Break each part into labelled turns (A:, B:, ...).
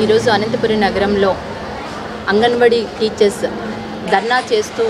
A: ఈరోజు అనంతపురం నగరంలో అంగన్వాడీ టీచర్స్ ధర్నా చేస్తూ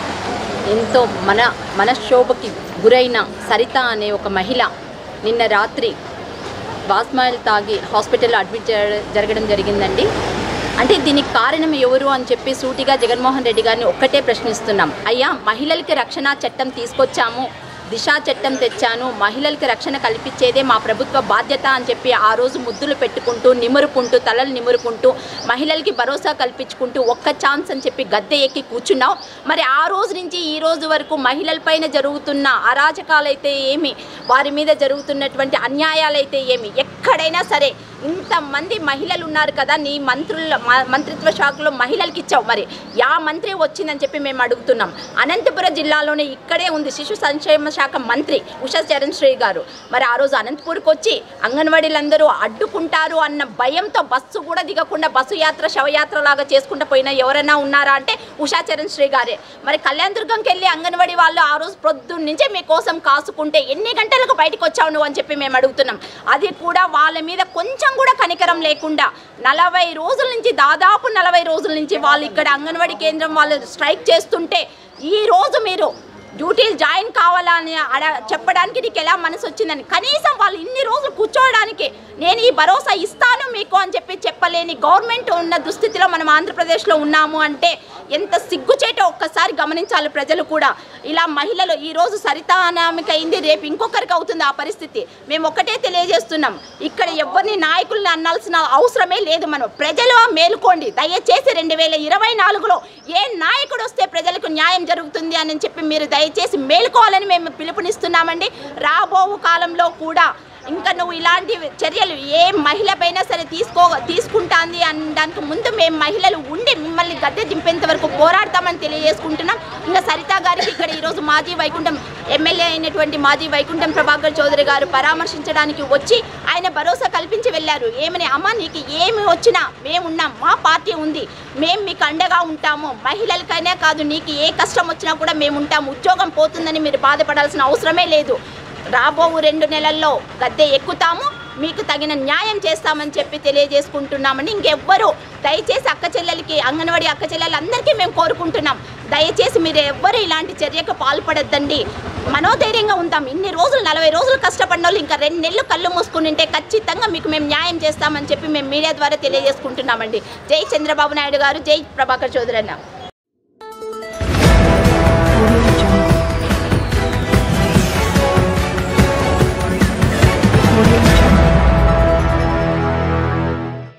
A: ఎంతో మన మనక్షోభకి గురైన సరిత అనే ఒక మహిళ నిన్న రాత్రి బాస్మాయిల్ తాగి హాస్పిటల్లో అడ్మిట్ జర- జరగడం జరిగిందండి అంటే దీనికి కారణం ఎవరు అని చెప్పి సూటిగా జగన్మోహన్ రెడ్డి గారిని ఒక్కటే ప్రశ్నిస్తున్నాం అయ్యా మహిళలకి రక్షణ చట్టం తీసుకొచ్చాము దిశా చట్టం తెచ్చాను మహిళలకి రక్షణ కల్పించేదే మా ప్రభుత్వ బాధ్యత అని చెప్పి ఆ రోజు ముద్దులు పెట్టుకుంటూ నిమురుకుంటూ తలలు నిమురుకుంటూ మహిళలకి భరోసా కల్పించుకుంటూ ఒక్క ఛాన్స్ అని చెప్పి గద్దె ఎక్కి కూర్చున్నాం మరి ఆ రోజు నుంచి ఈ రోజు వరకు మహిళలపైన జరుగుతున్న అరాచకాలైతే ఏమి వారి మీద జరుగుతున్నటువంటి అన్యాయాలైతే ఏమి ఎక్కడైనా సరే ఇంతమంది మహిళలు ఉన్నారు కదా నీ మంత్రుల మ- మంత్రిత్వ శాఖలో మహిళలకి ఇచ్చావు మరి యా మంత్రి వచ్చిందని చెప్పి మేము అడుగుతున్నాం అనంతపురం జిల్లాలోనే ఇక్కడే ఉంది శిశు సంక్షేమ శాఖ మంత్రి ఉషా చరణ్ శ్రీ గారు మరి ఆ రోజు అనంతపూర్కి వచ్చి అంగన్వాడీలందరూ అడ్డుకుంటారు అన్న భయంతో బస్సు కూడా దిగకుండా బస్సు యాత్ర శవయాత్ర లాగా చేసుకుంటూ పోయిన ఎవరైనా ఉన్నారా అంటే ఉషా చరణ్ శ్రీ గారే మరి కళ్యాణ్ దుర్గంకి వెళ్ళి అంగన్వాడీ వాళ్ళు ఆ రోజు ప్రొద్దున్న నుంచే మీకోసం కాసుకుంటే ఎన్ని గంటలకు బయటకు వచ్చావు నువ్వు అని చెప్పి మేము అడుగుతున్నాం అది కూడా వాళ్ళ మీద కొంచెం కూడా కనికరం లేకుండా నలభై రోజుల నుంచి దాదాపు నలభై రోజుల నుంచి వాళ్ళు ఇక్కడ అంగన్వాడీ కేంద్రం వాళ్ళు స్ట్రైక్ చేస్తుంటే ఈ రోజు మీరు డ్యూటీలు జాయిన్ కావాలని అడ చెప్పడానికి నీకు ఎలా మనసు వచ్చిందని కనీసం వాళ్ళు ఇన్ని రోజులు కూర్చోవడానికి నేను ఈ భరోసా ఇస్తాను మీకు అని చెప్పి చెప్పలేని గవర్నమెంట్ ఉన్న దుస్థితిలో మనం ఆంధ్రప్రదేశ్లో ఉన్నాము అంటే ఎంత సిగ్గుచేటో ఒక్కసారి గమనించాలి ప్రజలు కూడా ఇలా మహిళలు ఈ రోజు సరితానామిక అయింది రేపు ఇంకొకరికి అవుతుంది ఆ పరిస్థితి మేము ఒక్కటే తెలియజేస్తున్నాం ఇక్కడ ఎవరిని నాయకుల్ని అనాల్సిన అవసరమే లేదు మనం ప్రజలు మేలుకోండి దయచేసి రెండు వేల ఇరవై నాలుగులో ఏ నాయకుడు వస్తే ప్రజలకు న్యాయం జరుగుతుంది అని చెప్పి మీరు దయచేసి మేలుకోవాలని మేము పిలుపునిస్తున్నామండి రాబో కాలంలో కూడా ఇంకా నువ్వు ఇలాంటి చర్యలు ఏ మహిళ పైన సరే తీసుకో తీసుకుంటాంది అనడానికి ముందు మేము మహిళలు ఉండి మిమ్మల్ని గద్దె దింపేంత వరకు పోరాడతామని తెలియజేసుకుంటున్నాం ఇంకా సరితా గారికి ఇక్కడ ఈరోజు మాజీ వైకుంఠం ఎమ్మెల్యే అయినటువంటి మాజీ వైకుంఠం ప్రభాకర్ చౌదరి గారు పరామర్శించడానికి వచ్చి ఆయన భరోసా కల్పించి వెళ్ళారు ఏమని అమ్మ నీకు ఏమి వచ్చినా మేమున్నాం మా పార్టీ ఉంది మేము మీకు అండగా ఉంటాము మహిళలకైనా కాదు నీకు ఏ కష్టం వచ్చినా కూడా మేము ఉంటాము ఉద్యోగం పోతుందని మీరు బాధపడాల్సిన అవసరమే లేదు రాబో రెండు నెలల్లో గద్దె ఎక్కుతాము మీకు తగిన న్యాయం చేస్తామని చెప్పి తెలియజేసుకుంటున్నామని ఇంకెవ్వరు దయచేసి అక్క చెల్లెలకి అంగన్వాడీ అక్క చెల్లెలందరికీ మేము కోరుకుంటున్నాం దయచేసి మీరు ఎవ్వరు ఇలాంటి చర్యకు పాల్పడొద్దండి మనోధైర్యంగా ఉంటాం ఇన్ని రోజులు నలభై రోజులు కష్టపడిన వాళ్ళు ఇంకా రెండు నెలలు కళ్ళు మూసుకుని ఉంటే ఖచ్చితంగా మీకు మేము న్యాయం చేస్తామని చెప్పి మేము మీడియా ద్వారా తెలియజేసుకుంటున్నామండి జై చంద్రబాబు నాయుడు గారు జై ప్రభాకర్ చౌదరి అన్న